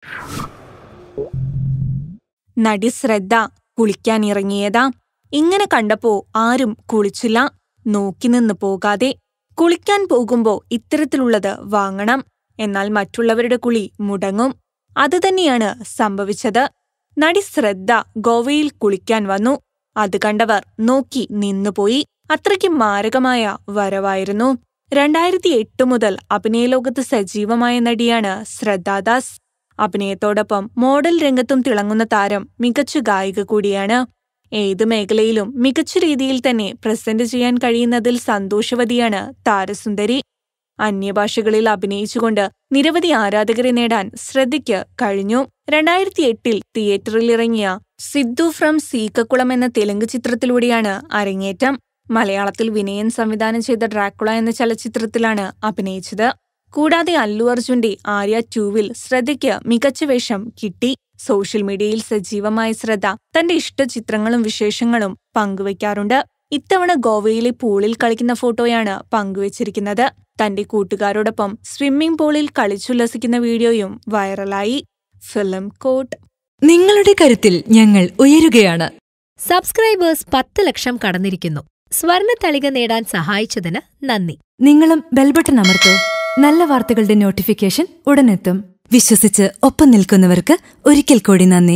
നടി ശ്രദ്ധ കുളിക്കാനിറങ്ങിയതാ ഇങ്ങനെ കണ്ടപ്പോ ആരും കുളിച്ചില്ല നോക്കി നിന്ന് പോകാതെ കുളിക്കാൻ പോകുമ്പോ ഇത്തരത്തിലുള്ളത് വാങ്ങണം എന്നാൽ മറ്റുള്ളവരുടെ കുളി മുടങ്ങും അതുതന്നെയാണ് സംഭവിച്ചത് നടി ശ്രദ്ധ ഗോവയിൽ കുളിക്കാൻ വന്നു അത് കണ്ടവർ നോക്കി നിന്നുപോയി അത്രയ്ക്ക് മാരകമായ വരവായിരുന്നു രണ്ടായിരത്തി എട്ട് മുതൽ അഭിനയലോകത്ത് സജീവമായ നടിയാണ് ശ്രദ്ധാദാസ് അഭിനയത്തോടൊപ്പം മോഡൽ രംഗത്തും തിളങ്ങുന്ന താരം മികച്ച ഗായിക കൂടിയാണ് ഏത് മേഖലയിലും മികച്ച രീതിയിൽ തന്നെ പ്രസന്റ് ചെയ്യാൻ കഴിയുന്നതിൽ സന്തോഷവതിയാണ് താരസുന്ദരി അന്യഭാഷകളിൽ അഭിനയിച്ചുകൊണ്ട് നിരവധി ആരാധകരെ നേടാൻ ശ്രദ്ധയ്ക്ക് കഴിഞ്ഞു രണ്ടായിരത്തി എട്ടിൽ തിയേറ്ററിലിറങ്ങിയ സിദ്ധു ഫ്രം സീക്കക്കുളം എന്ന തെലുങ്ക് ചിത്രത്തിലൂടെയാണ് അരങ്ങേറ്റം മലയാളത്തിൽ വിനയൻ സംവിധാനം ചെയ്ത ഡ്രാക്കുള എന്ന ചലച്ചിത്രത്തിലാണ് അഭിനയിച്ചത് കൂടാതെ അല്ലു അർജുന്റെ ആര്യ ടൂവിൽ ശ്രദ്ധയ്ക്ക് മികച്ച വേഷം കിട്ടി സോഷ്യൽ മീഡിയയിൽ സജീവമായ ശ്രദ്ധ തന്റെ ഇഷ്ട ചിത്രങ്ങളും വിശേഷങ്ങളും പങ്കുവയ്ക്കാറുണ്ട് ഇത്തവണ ഗോവയിലെ പൂളിൽ കളിക്കുന്ന ഫോട്ടോയാണ് പങ്കുവച്ചിരിക്കുന്നത് തന്റെ കൂട്ടുകാരോടൊപ്പം സ്വിമ്മിംഗ് പൂളിൽ കളിച്ചുല്ലസിക്കുന്ന വീഡിയോയും വൈറലായി ഫിലിം കോട്ട് നിങ്ങളുടെ കരുത്തിൽ ഞങ്ങൾ ഉയരുകയാണ് സബ്സ്ക്രൈബേഴ്സ് പത്ത് ലക്ഷം കടന്നിരിക്കുന്നു സ്വർണ തളിക നേടാൻ സഹായിച്ചതിന് നന്ദി നിങ്ങളും ബെൽബട്ടൺ അമർത്തോ നല്ല വാർത്തകളുടെ നോട്ടിഫിക്കേഷൻ ഉടനെത്തും വിശ്വസിച്ച് ഒപ്പം നിൽക്കുന്നവർക്ക് ഒരിക്കൽ കൂടി നന്ദി